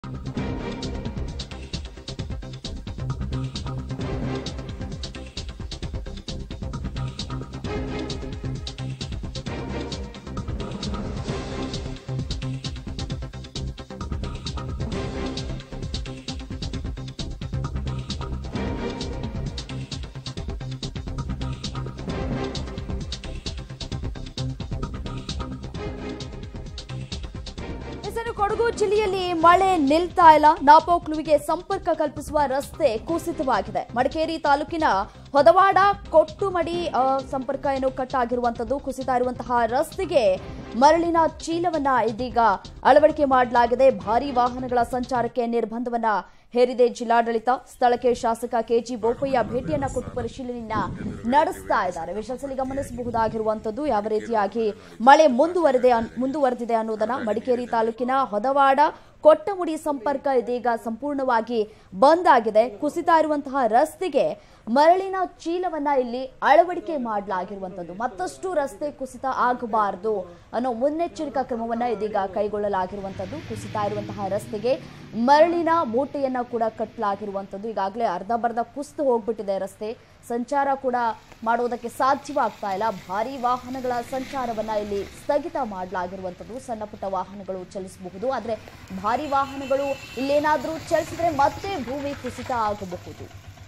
ಹೆಸರು ಕೊಡಗು ಜಿಲ್ಲೆಯಲ್ಲಿ ಮಳೆ ನಿಲ್ತಾ ಇಲ್ಲ ನಾಪೋಕ್ಲುವಿಗೆ ಸಂಪರ್ಕ ಕಲ್ಪಿಸುವ ರಸ್ತೆ ಕುಸಿತವಾಗಿದೆ ಮಡಿಕೇರಿ ತಾಲೂಕಿನ ಹೊದವಾಡ ಕೊಟ್ಟುಮಡಿ ಆ, ಸಂಪರ್ಕ ಏನು ಕಟ್ ಆಗಿರುವಂತದ್ದು ಕುಸಿತ ಇರುವಂತಹ ರಸ್ತೆಗೆ ಮರಳಿನ ಚೀಲವನ್ನ ಇದೀಗ ಅಳವಡಿಕೆ ಮಾಡಲಾಗಿದೆ ಭಾರಿ ವಾಹನಗಳ ಸಂಚಾರಕ್ಕೆ ನಿರ್ಬಂಧವನ್ನ ಹೇರಿದೆ ಜಿಲ್ಲಾಡಳಿತ ಸ್ಥಳಕ್ಕೆ ಶಾಸಕ ಕೆಜಿ ಬೋಪಯ್ಯ ಭೇಟಿಯನ್ನ ಕೊಟ್ಟು ಪರಿಶೀಲನೆಯನ್ನ ನಡೆಸ್ತಾ ಇದ್ದಾರೆ ವಿಷಯದಲ್ಲಿ ಗಮನಿಸಬಹುದಾಗಿರುವಂತದ್ದು ಯಾವ ರೀತಿಯಾಗಿ ಮಳೆ ಮುಂದುವರೆದೆ ಅನ್- ಮುಂದುವರೆದಿದೆ ಅನ್ನೋದನ್ನ ಮಡಿಕೇರಿ ತಾಲೂಕಿನ ಹೊದವಾಡ ಕೊಟ್ಟಮುಡಿ ಸಂಪರ್ಕ ಇದೀಗ ಸಂಪೂರ್ಣವಾಗಿ ಬಂದ್ ಆಗಿದೆ ಕುಸಿತ ಇರುವಂತಹ ರಸ್ತೆಗೆ ಮರಳಿನ ಚೀಲವನ್ನ ಇಲ್ಲಿ ಅಳವಡಿಕೆ ಮಾಡಲಾಗಿರುವಂತದ್ದು ಮತ್ತಷ್ಟು ರಸ್ತೆ ಕುಸಿತ ಆಗಬಾರದು ಅನ್ನೋ ಮುನ್ನೆಚ್ಚರಿಕಾ ಕ್ರಮವನ್ನ ಇದೀಗ ಕೈಗೊಳ್ಳಲಾಗಿರುವಂತದ್ದು ಕುಸಿತ ಇರುವಂತಹ ರಸ್ತೆಗೆ ಮರಳಿನ ಮೂಟೆಯನ್ನ ಕೂಡ ಕಟ್ಟಲಾಗಿರುವಂತದ್ದು ಈಗಾಗಲೇ ಅರ್ಧ ಬರ್ಧ ಕುಸಿದು ಹೋಗ್ಬಿಟ್ಟಿದೆ ರಸ್ತೆ ಸಂಚಾರ ಕೂಡ ಮಾಡೋದಕ್ಕೆ ಸಾಧ್ಯವಾಗ್ತಾ ಇಲ್ಲ ಭಾರಿ ವಾಹನಗಳ ಸಂಚಾರವನ್ನ ಇಲ್ಲಿ ಸ್ಥಗಿತ ಮಾಡಲಾಗಿರುವಂತದ್ದು ಸಣ್ಣ ಪುಟ್ಟ ವಾಹನಗಳು ಚಲಿಸಬಹುದು ಆದ್ರೆ ಭಾರಿ ವಾಹನಗಳು ಇಲ್ಲೇನಾದ್ರೂ ಚಲಿಸಿದ್ರೆ ಮತ್ತೆ ಭೂಮಿ ಕುಸಿತ ಆಗಬಹುದು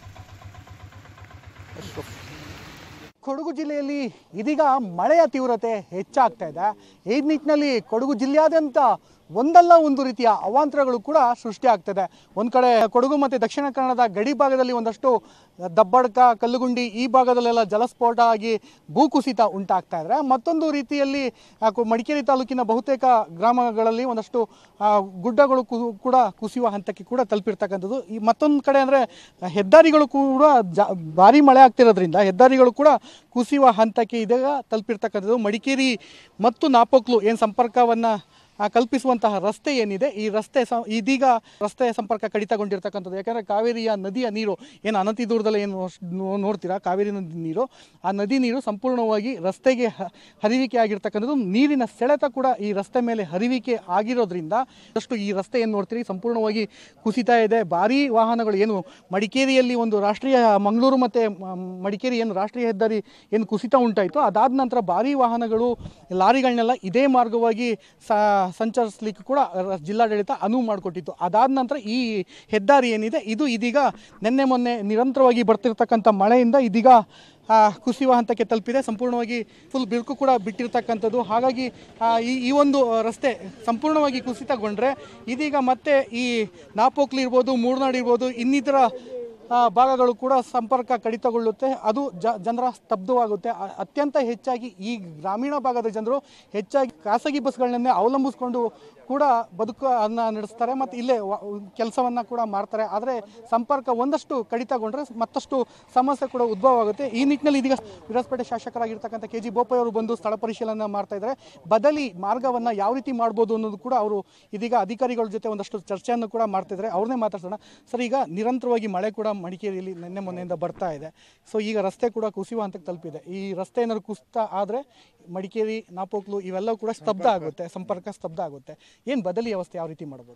ಕೊಡಗು ಜಿಲ್ಲೆಯಲ್ಲಿ ಇದೀಗ ಮಳೆಯ ತೀವ್ರತೆ ಹೆಚ್ಚಾಗ್ತಾ ಇದೆ ಈ ನಿಟ್ಟಿನಲ್ಲಿ ಕೊಡಗು ಜಿಲ್ಲೆಯಾದ್ಯಂತ ಒಂದಲ್ಲ ಒಂದು ರೀತಿಯ ಅವಾಂತರಗಳು ಕೂಡ ಸೃಷ್ಟಿ ಆಗ್ತದೆ ಒಂದು ಕಡೆ ಕೊಡಗು ಮತ್ತು ದಕ್ಷಿಣ ಕನ್ನಡದ ಗಡಿ ಭಾಗದಲ್ಲಿ ಒಂದಷ್ಟು ದಬ್ಬಡ್ಕ ಕಲ್ಲುಗುಂಡಿ ಈ ಭಾಗದಲ್ಲೆಲ್ಲ ಜಲಸ್ಫೋಟ ಆಗಿ ಭೂಕುಸಿತ ಉಂಟಾಗ್ತಾ ಇದ್ರೆ ಮತ್ತೊಂದು ರೀತಿಯಲ್ಲಿ ಆ, ಕು- ಮಡಿಕೇರಿ ತಾಲೂಕಿನ ಬಹುತೇಕ ಗ್ರಾಮಗಳಲ್ಲಿ ಒಂದಷ್ಟು ಆ, ಗುಡ್ಡಗಳು ಕು- ಕೂಡ ಕುಸಿಯುವ ಹಂತಕ್ಕೆ ಕೂಡ ತಲುಪಿರ್ತಕ್ಕಂಥದ್ದು ಈ ಮತ್ತೊಂದು ಕಡೆ ಅಂದರೆ ಹೆದ್ದಾರಿಗಳು ಕೂಡ ಜಾ ಭಾರಿ ಮಳೆ ಆಗ್ತಿರೋದ್ರಿಂದ ಹೆದ್ದಾರಿಗಳು ಕೂಡ ಕುಸಿಯುವ ಹಂತಕ್ಕೆ ಇದೀಗ ತಲುಪಿರ್ತಕ್ಕಂಥದ್ದು ಮಡಿಕೇರಿ ಮತ್ತು ನಾಪೋಕ್ಲು ಏನು ಸಂಪರ್ಕವನ್ನು ಆ, ಕಲ್ಪಿಸುವಂತಹ ರಸ್ತೆ ಏನಿದೆ ಈ ರಸ್ತೆ ಸ ಇದೀಗ ರಸ್ತೆ ಸಂಪರ್ಕ ಕಡಿತಗೊಂಡಿರ್ತಕ್ಕಂಥದ್ದು ಯಾಕಂದರೆ ಕಾವೇರಿಯ ನದಿಯ ನೀರು ಏನು ಅನತಿ ದೂರದಲ್ಲಿ ಏನು ನೋ- ನೋಡ್ತೀರಾ ಕಾವೇರಿ ನದಿ ನೀರು ಆ ನದಿ ನೀರು ಸಂಪೂರ್ಣವಾಗಿ ರಸ್ತೆಗೆ ಹ- ಹರಿವಿಕೆ ಆಗಿರ್ತಕ್ಕಂಥದ್ದು ನೀರಿನ ಸೆಳೆತ ಕೂಡ ಈ ರಸ್ತೆ ಮೇಲೆ ಹರಿವಿಕೆ ಆಗಿರೋದ್ರಿಂದ ಅಷ್ಟು ಈ ರಸ್ತೆ ಏನು ನೋಡ್ತೀರಿ ಸಂಪೂರ್ಣವಾಗಿ ಕುಸಿತಾ ಇದೆ ಭಾರೀ ವಾಹನಗಳು ಏನು ಮಡಿಕೇರಿಯಲ್ಲಿ ಒಂದು ರಾಷ್ಟ್ರೀಯ ಮಂಗಳೂರು ಮತ್ತು ಮಡಿಕೇರಿ ಏನು ರಾಷ್ಟ್ರೀಯ ಹೆದ್ದಾರಿ ಏನು ಕುಸಿತ ಉಂಟಾಯಿತು ಅದಾದ ನಂತರ ಭಾರೀ ವಾಹನಗಳು ಲಾರಿಗಳನ್ನೆಲ್ಲ ಇದೇ ಮಾರ್ಗವಾಗಿ ಸಾ ಸಂಚರಿಸಲಿಕ್ಕೆ ಕೂಡ ರ- ಜಿಲ್ಲಾಡಳಿತ ಅನುವು ಮಾಡಿಕೊಟ್ಟಿತ್ತು ಅದಾದ ನಂತರ ಈ ಹೆದ್ದಾರಿ ಏನಿದೆ ಇದು ಇದೀಗ ನಿನ್ನೆ ಮೊನ್ನೆ ನಿರಂತರವಾಗಿ ಬರ್ತಿರ್ತಕ್ಕಂಥ ಮಳೆಯಿಂದ ಇದೀಗ ಆ, ಕುಸಿಯುವ ಹಂತಕ್ಕೆ ತಲುಪಿದೆ ಸಂಪೂರ್ಣವಾಗಿ ಫುಲ್ ಬಿರುಕು ಕೂಡ ಬಿಟ್ಟಿರ್ತಕ್ಕಂಥದ್ದು ಹಾಗಾಗಿ ಆ, ಈ ಈ ಒಂದು ರಸ್ತೆ ಸಂಪೂರ್ಣವಾಗಿ ಕುಸಿತಗೊಂಡ್ರೆ ಇದೀಗ ಮತ್ತೆ ಈ ನಾಪೋಕ್ಲಿ ಇರ್ಬೋದು ಮೂರ್ನಾಡು ಇರ್ಬೋದು ಇನ್ನಿತರ ಆ, ಭಾಗಗಳು ಕೂಡ ಸಂಪರ್ಕ ಕಡಿತಗೊಳ್ಳುತ್ತೆ ಅದು ಜ ಜನರ ಸ್ತಬ್ಧವಾಗುತ್ತೆ ಅ- ಅತ್ಯಂತ ಹೆಚ್ಚಾಗಿ ಈ ಗ್ರಾಮೀಣ ಭಾಗದ ಜನರು ಹೆಚ್ಚಾಗಿ ಖಾಸಗಿ ಬಸ್ಗಳನ್ನೇ ಅವಲಂಬಿಸ್ಕೊಂಡು ಕೂಡ ಬದುಕನ್ನು ನಡೆಸ್ತಾರೆ ಮತ್ತು ಇಲ್ಲೇ ಕೆಲಸವನ್ನು ಕೂಡ ಮಾಡ್ತಾರೆ ಆದರೆ ಸಂಪರ್ಕ ಒಂದಷ್ಟು ಕಡಿತಗೊಂಡ್ರೆ ಮತ್ತಷ್ಟು ಸಮಸ್ಯೆ ಕೂಡ ಉದ್ಭವ ಆಗುತ್ತೆ ಈ ನಿಟ್ಟಿನಲ್ಲಿ ಇದೀಗ ವಿರಾಜಪೇಟೆ ಶಾಸಕರಾಗಿರ್ತಕ್ಕಂಥ ಕೆ ಜಿ ಬೋಪಯ್ಯ ಅವರು ಬಂದು ಸ್ಥಳ ಪರಿಶೀಲನೆ ಮಾಡ್ತಾ ಇದ್ದಾರೆ ಬದಲಿ ಮಾರ್ಗವನ್ನು ಯಾವ ರೀತಿ ಮಾಡ್ಬೋದು ಅನ್ನೋದು ಕೂಡ ಅವರು ಇದೀಗ ಅಧಿಕಾರಿಗಳ ಜೊತೆ ಒಂದಷ್ಟು ಚರ್ಚೆಯನ್ನು ಕೂಡ ಮಾಡ್ತಾ ಇದ್ದಾರೆ ಅವ್ರನ್ನೇ ಮಾತಾಡ್ಸೋಣ ಸರ್ ಈಗ ನಿರಂತರವಾಗಿ ಮಳೆ ಕೂಡ ಮಡಿಕೇರಿಯಲ್ಲಿ ನಿನ್ನೆ ಮೊನ್ನೆಯಿಂದ ಬರ್ತಾ ಇದೆ ಸೊ ಈಗ ರಸ್ತೆ ಕೂಡ ಕುಸಿಯುವ ಹಂತಕ್ಕೆ ತಲುಪಿದೆ ಈ ರಸ್ತೆ ಏನಾದ್ರು ಕುಸಿತ ಆದರೆ ಮಡಿಕೇರಿ ನಾಪೋಕ್ಲು ಇವೆಲ್ಲವೂ ಕೂಡ ಸ್ತಬ್ಧ ಆಗುತ್ತೆ ಸಂಪರ್ಕ ಸ್ತಬ್ಧ ಆಗುತ್ತೆ ಏನು ಬದಲಿ ವ್ಯವಸ್ಥೆ ಯಾವ ರೀತಿ ಮಾಡ್ಬೋದು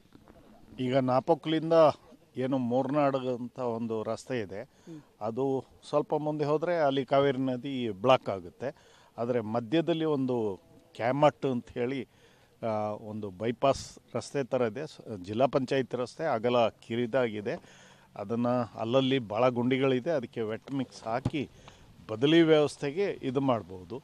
ಈಗ ನಾಪೊಕ್ಲಿಂದ ಏನು ಮೂರ್ನಾಡು ಅಂತ ಒಂದು ರಸ್ತೆ ಇದೆ ಅದು ಸ್ವಲ್ಪ ಮುಂದೆ ಹೋದರೆ ಅಲ್ಲಿ ಕಾವೇರಿ ನದಿ ಬ್ಲಾಕ್ ಆಗುತ್ತೆ ಆದರೆ ಮಧ್ಯದಲ್ಲಿ ಒಂದು ಕ್ಯಾಮಟ್ ಅಂತ ಹೇಳಿ ಆ, ಒಂದು ಬೈಪಾಸ್ ರಸ್ತೆ ಥರ ಇದೆ ಸ- ಜಿಲ್ಲಾ ಪಂಚಾಯತ್ ರಸ್ತೆ ಅಗಲ ಕಿರಿದಾಗಿದೆ ಅದನ್ನು ಅಲ್ಲಲ್ಲಿ ಭಾಳ ಗುಂಡಿಗಳಿದೆ ಅದಕ್ಕೆ ವೆಟ್ ಮಿಕ್ಸ್ ಹಾಕಿ ಬದಲಿ ವ್ಯವಸ್ಥೆಗೆ ಇದು ಮಾಡ್ಬೋದು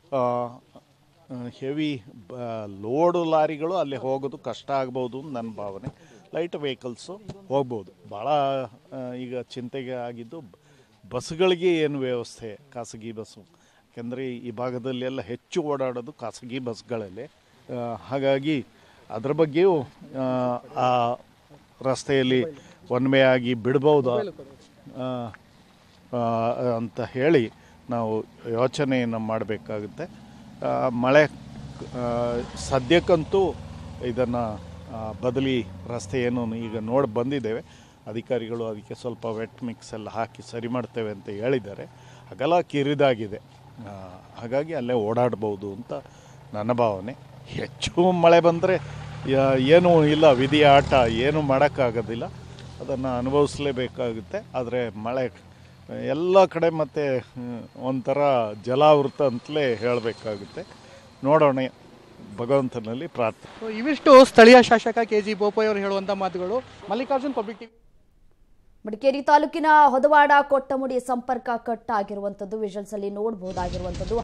ಹೆವಿ ಲೋಡು ಲಾರಿಗಳು ಅಲ್ಲಿ ಹೋಗೋದು ಕಷ್ಟ ಆಗ್ಬೋದು ಅಂತ ನನ್ನ ಭಾವನೆ ಲೈಟ್ ವೆಹಿಕಲ್ಸು ಹೋಗ್ಬೋದು ಭಾಳ ಆ, ಈಗ ಚಿಂತೆಗೆ ಆಗಿದ್ದು ಬ- ಬಸ್ಗಳಿಗೆ ಏನು ವ್ಯವಸ್ಥೆ ಖಾಸಗಿ ಬಸ್ಸು ಯಾಕೆಂದರೆ ಈ ಭಾಗದಲ್ಲಿ ಎಲ್ಲ ಹೆಚ್ಚು ಓಡಾಡೋದು ಖಾಸಗಿ ಬಸ್ಗಳಲ್ಲೇ ಆ, ಹಾಗಾಗಿ ಅದ್ರ ಬಗ್ಗೆಯೂ ಆ, ಆ ರಸ್ತೆಯಲ್ಲಿ ಒನ್ ವೇ ಆಗಿ ಬಿಡ್ಬೋದು ಆ, ಆ, ಅಂತ ಹೇಳಿ ನಾವು ಯೋಚನೆಯನ್ನು ಮಾಡಬೇಕಾಗುತ್ತೆ ಆ, ಮಳೆ ಆ, ಸದ್ಯಕ್ಕಂತೂ ಇದನ್ನು ಬದಲಿ ರಸ್ತೆ ಏನು ಈಗ ನೋಡಿ ಬಂದಿದ್ದೇವೆ ಅಧಿಕಾರಿಗಳು ಅದಕ್ಕೆ ಸ್ವಲ್ಪ ವೆಟ್ ಮಿಕ್ಸ್ ಎಲ್ಲ ಹಾಕಿ ಸರಿ ಮಾಡ್ತೇವೆ ಅಂತ ಹೇಳಿದ್ದಾರೆ ಅಗಲ ಕಿರಿದಾಗಿದೆ ಆ, ಹಾಗಾಗಿ ಅಲ್ಲೇ ಓಡಾಡ್ಬೋದು ಅಂತ ನನ್ನ ಭಾವನೆ ಹೆಚ್ಚು ಮಳೆ ಬಂದರೆ ಯಾ- ಏನೂ ಇಲ್ಲ ವಿಧಿ ಆಟ ಏನು ಮಾಡೋಕ್ಕಾಗೋದಿಲ್ಲ ಅದನ್ನು ಅನುಭವಿಸ್ಲೇಬೇಕಾಗುತ್ತೆ ಆದರೆ ಮಳೆ ಎಲ್ಲ ಕಡೆ ಮತ್ತೆ ಹ್ಮ್, ಒಂಥರ ಜಲಾವೃತ ಅಂತಲೇ ಹೇಳಬೇಕಾಗುತ್ತೆ ನೋಡೋಣ ಭಗವಂತನಲ್ಲಿ ಪ್ರಾರ್ಥನೆ ಸೊ ಇವಿಷ್ಟು ಸ್ಥಳೀಯ ಶಾಸಕ ಕೆ ಜಿ ಬೋಪಯ್ಯ ಅವರು ಹೇಳುವಂಥ ಮಾತುಗಳು ಮಲ್ಲಿಕಾರ್ಜುನ್ ಪಬ್ಲಿಕ್ ಟಿವಿ ಮಡಿಕೇರಿ ತಾಲೂಕಿನ ಹೊದವಾಡ ಕೊಟ್ಟಮುಡಿ ಸಂಪರ್ಕ ಕಟ್ ಆಗಿರುವಂತದ್ದು ವಿಜುವಲ್ಸ್ ಅಲ್ಲಿ ನೋಡಬಹುದಾಗಿರುವಂತದ್ದು